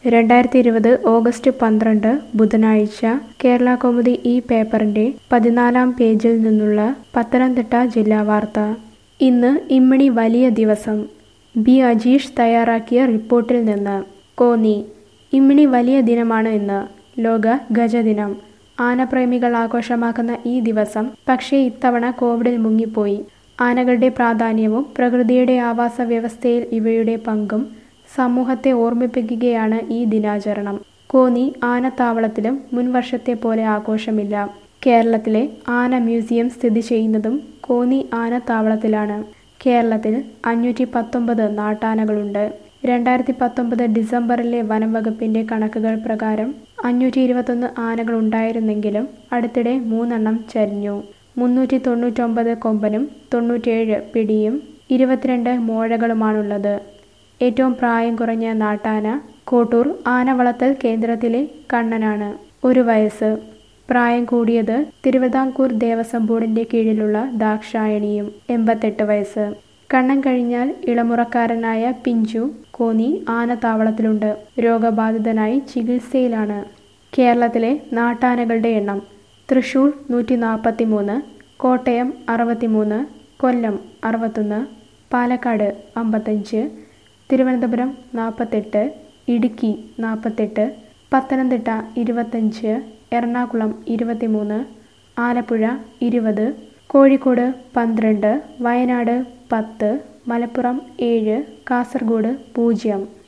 രണ്ടായിരത്തി ഇരുപത് ഓഗസ്റ്റ് പന്ത്രണ്ട് ബുധനാഴ്ച കേരള കൗമുദി ഈ പേപ്പറിന്റെ പതിനാലാം പേജിൽ നിന്നുള്ള പത്തനംതിട്ട ജില്ലാ വാർത്ത ഇന്ന് ഇമ്മിണി വലിയ ദിവസം ബി അജീഷ് തയ്യാറാക്കിയ റിപ്പോർട്ടിൽ നിന്ന് കോന്നി ഇമ്മിണി വലിയ ദിനമാണ് ഇന്ന് ലോക ഗജദിനം ആനപ്രേമികൾ ആഘോഷമാക്കുന്ന ഈ ദിവസം പക്ഷേ ഇത്തവണ കോവിഡിൽ മുങ്ങിപ്പോയി ആനകളുടെ പ്രാധാന്യവും പ്രകൃതിയുടെ ആവാസ വ്യവസ്ഥയിൽ ഇവയുടെ പങ്കും സമൂഹത്തെ ഓർമ്മിപ്പിക്കുകയാണ് ഈ ദിനാചരണം കോന്നി ആനത്താവളത്തിലും മുൻവർഷത്തെ പോലെ ആഘോഷമില്ല കേരളത്തിലെ ആന മ്യൂസിയം സ്ഥിതി ചെയ്യുന്നതും കോന്നി ആനത്താവളത്തിലാണ് കേരളത്തിൽ അഞ്ഞൂറ്റി പത്തൊമ്പത് നാട്ടാനകളുണ്ട് രണ്ടായിരത്തി പത്തൊമ്പത് ഡിസംബറിലെ വനം വകുപ്പിന്റെ കണക്കുകൾ പ്രകാരം അഞ്ഞൂറ്റി ഇരുപത്തൊന്ന് ആനകൾ ഉണ്ടായിരുന്നെങ്കിലും അടുത്തിടെ മൂന്നെണ്ണം ചരിഞ്ഞു മുന്നൂറ്റി തൊണ്ണൂറ്റൊമ്പത് കൊമ്പനും തൊണ്ണൂറ്റേഴ് പിടിയും ഇരുപത്തിരണ്ട് മോഴകളുമാണുള്ളത് ഏറ്റവും പ്രായം കുറഞ്ഞ നാട്ടാന കോട്ടൂർ ആനവളത്തൽ കേന്ദ്രത്തിലെ കണ്ണനാണ് ഒരു വയസ്സ് പ്രായം കൂടിയത് തിരുവിതാംകൂർ ദേവസ്വം ബോർഡിന്റെ കീഴിലുള്ള ദാക്ഷായണിയും എൺപത്തെട്ട് വയസ്സ് കണ്ണൻ കഴിഞ്ഞാൽ ഇളമുറക്കാരനായ പിഞ്ചു കോന്നി ആനത്താവളത്തിലുണ്ട് രോഗബാധിതനായി ചികിത്സയിലാണ് കേരളത്തിലെ നാട്ടാനകളുടെ എണ്ണം തൃശൂർ നൂറ്റി നാൽപ്പത്തി മൂന്ന് കോട്ടയം അറുപത്തിമൂന്ന് കൊല്ലം അറുപത്തൊന്ന് പാലക്കാട് അമ്പത്തഞ്ച് തിരുവനന്തപുരം നാൽപ്പത്തെട്ട് ഇടുക്കി നാൽപ്പത്തെട്ട് പത്തനംതിട്ട ഇരുപത്തഞ്ച് എറണാകുളം ഇരുപത്തിമൂന്ന് ആലപ്പുഴ ഇരുപത് കോഴിക്കോട് പന്ത്രണ്ട് വയനാട് പത്ത് മലപ്പുറം ഏഴ് കാസർഗോഡ് പൂജ്യം